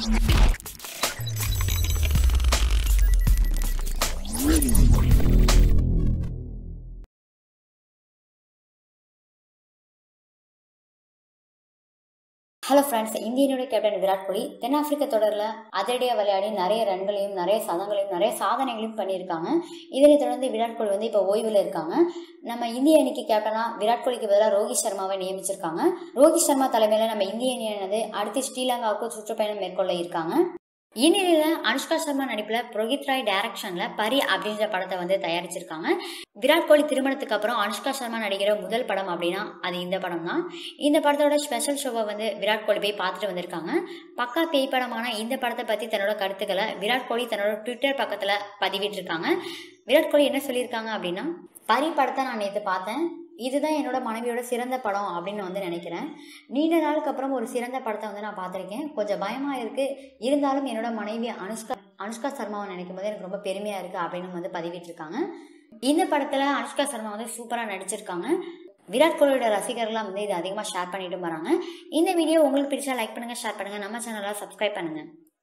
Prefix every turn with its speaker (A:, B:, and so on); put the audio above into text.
A: hello friends இந்தியனுடைய captain Virat Kohli தென்னாப்பிரிக்க தொடரில் அதிரடியாக விளையாடி நிறைய ரன்களையும் நிறைய சதங்களையும் நிறைய சாதனைகளையும் பண்ணியிருக்காங்க இதனை தொடர்ந்து விராட் கோலி வந்து இப்போ ஓய்வில் இருக்காங்க நம்ம இந்திய அணிக்கு கேப்டனாக விராட் கோலிக்கு பதிலாக ரோஹித் சர்மாவை நியமிச்சிருக்காங்க ரோஹித் சர்மா தலைமையில் நம்ம இந்திய அணியானது அடுத்து ஸ்ரீலங்காவுக்கு சுற்றுப்பயணம் மேற்கொள்ள இருக்காங்க இந்நிலையில் அனுஷ்கா சர்மா நடிப்பில் புரோஹித் ராய் டைரக்ஷனில் பரி அப்படின்ற படத்தை வந்து தயாரிச்சிருக்காங்க விராட் கோலி திருமணத்துக்கு அப்புறம் அனுஷ்கா சர்மா நடிக்கிற முதல் படம் அப்படின்னா அது இந்த படம் தான் இந்த படத்தோட ஸ்பெஷல் ஷோவை வந்து விராட் கோலி போய் பார்த்துட்டு வந்திருக்காங்க பக்கா பேய் படமான இந்த படத்தை பற்றி தன்னோட கருத்துக்களை விராட் கோலி தன்னோட ட்விட்டர் பக்கத்தில் பதிவிட்டிருக்காங்க விராட் கோலி என்ன சொல்லியிருக்காங்க அப்படின்னா பரி படத்தை நான் நேற்று பார்த்தேன் இதுதான் என்னோட மனைவியோட சிறந்த படம் அப்படின்னு வந்து நினைக்கிறேன் நீண்ட நாளுக்கு அப்புறம் ஒரு சிறந்த படத்தை வந்து நான் பார்த்துருக்கேன் கொஞ்சம் பயமாக இருக்குது இருந்தாலும் என்னோட மனைவி அனுஷ்கா அனுஷ்கா சர்மாவை நினைக்கும் போது எனக்கு ரொம்ப பெருமையாக இருக்குது அப்படின்னு வந்து பதிவிட்டிருக்காங்க இந்த படத்தில் அனுஷ்கா சர்மா வந்து சூப்பராக நடிச்சிருக்காங்க விராட் கோலியோட ரசிகர்கள்லாம் வந்து இது அதிகமாக ஷேர் பண்ணிட்டு வராங்க இந்த வீடியோ உங்களுக்கு பிடிச்சா லைக் பண்ணுங்கள் ஷேர் பண்ணுங்கள் நம்ம சேனலை சப்ஸ்கிரைப் பண்ணுங்கள்